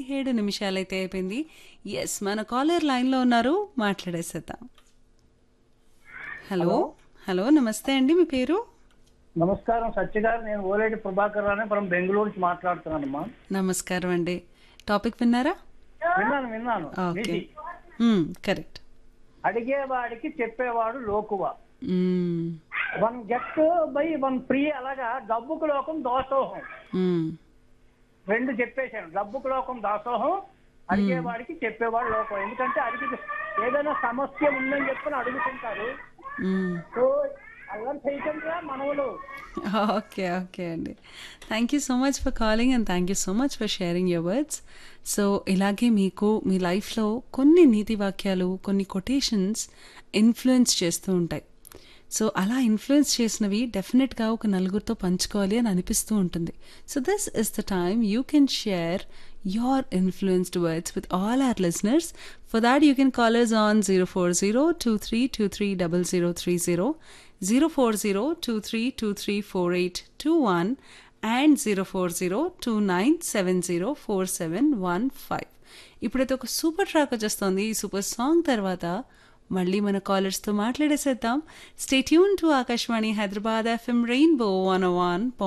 పదిహేడు నిమిషాలైతే అయిపోయింది ఎస్ మన కాలర్ లైన్లో ఉన్నారు మాట్లాడేసేద్దాం హలో హలో నమస్తే అండి మీ పేరు నమస్కారం సత్య గారు నేను ఓలేటి ప్రభాకర్ రాని మనం బెంగళూరు నుంచి మాట్లాడుతున్నానమ్మా నమస్కారం అండి టాపిక్ విన్నారా విన్నాను విన్నాను ఓకే నీతి. కరెక్ట్ అడిగేవాడికి చెప్పేవాడు లోకువ one get by one free అలాగా డబ్బుకు లోకం దోసోహం రెండు చెప్పేశాను డబ్బుకు లోకం దాసోహం అడిగేవాడికి చెప్పేవాడు లోకం ఎందుకంటే అడిగి ఏదైనా సమస్య ఉందని చెప్పని అడుగుతుంటారు సో అల్లరి చేయకుండా మనవులు ఓకే ఓకే అండి thank you so much for calling and thank you so much for sharing your words so ఇలాగే మీకు మీ లైఫ్లో కొన్ని నీతి వాక్యాలు కొన్ని కొటేషన్స్ ఇన్ఫ్లుయెన్స్ చేస్తూ ఉంటాయి సో అలా ఇన్ఫ్లుయెన్స్ చేసినవి డెఫినెట్గా ఒక నలుగురితో పంచుకోవాలి అని అనిపిస్తూ ఉంటుంది so this is the time you can share your influenced words with all our listeners. For that, you can call us on 040-2323-0030, 040-2323-4821 and 040-2970-4715. ఇప్పుడైతే ఒక సూపర్ ట్రాక్ వచ్చేస్తుంది ఈ సూపర్ సాంగ్ తర్వాత మళ్ళీ మన కాలర్స్తో మాట్లాడేసేద్దాం stay tuned to Akashvani Hyderabad FM rainbow one one